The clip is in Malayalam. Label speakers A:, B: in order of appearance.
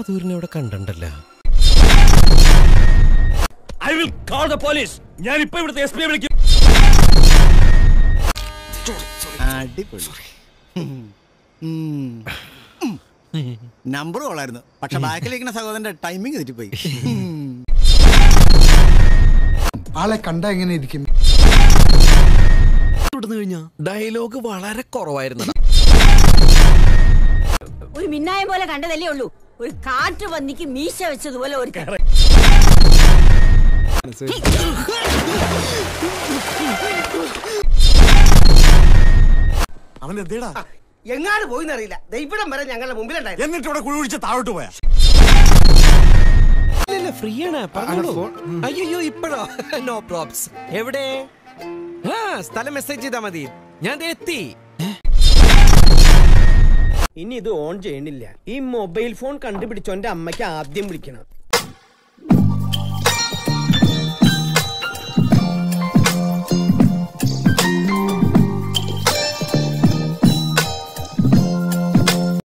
A: ബഹദൂരിനെ ഇവിടെ കണ്ടല്ലോ
B: I will call the police ഞാൻ ഇപ്പൊ ഇവിടുത്തെ എസ് പിയെ വിളിക്കും
C: അടിപൊളി നമ്പർ കൊള്ളായിരുന്നു പക്ഷെ ബാക്കിലിരിക്കുന്ന സഹോദരന്റെ ടൈമിംഗ് തെറ്റിപ്പോയി ഉം.
D: ആളെ കണ്ട എങ്ങനെ ഇരിക്കും
A: ഡയലോഗ് വളരെ കുറവായിരുന്നു
E: ഒരു മിന്നായം പോലെ കണ്ടതല്ലേ ഉള്ളൂ ഒരു കാട്ടു പന്നിക്ക് മീശ വെച്ചതുപോലെ ഒരു
B: അവൻ എന്തേടാ
F: എങ്ങാട് പോയിന്നറിയില്ല ദൈവം വരെ ഞങ്ങളുടെ മുമ്പിലുണ്ടായിരുന്നു
B: എന്നിട്ട് ഇവിടെ കുഴി ഒഴിച്ച് താഴോട്ട് പോയാ
A: ഫ്രീ ആണ് പറഞ്ഞോളൂ അയ്യോ ഇപ്പഴോ നോ പ്രോബ്സ് എവിടെ ആ സ്ഥലം മെസ്സേജ് ചെയ്താ മതി ഞാൻ ദേ എത്തി
F: ഇനി ഇത് ഓൺ ചെയ്യണില്ല ഈ മൊബൈൽ ഫോൺ കണ്ടുപിടിച്ചോന്റെ അമ്മയ്ക്ക് ആദ്യം വിളിക്കണം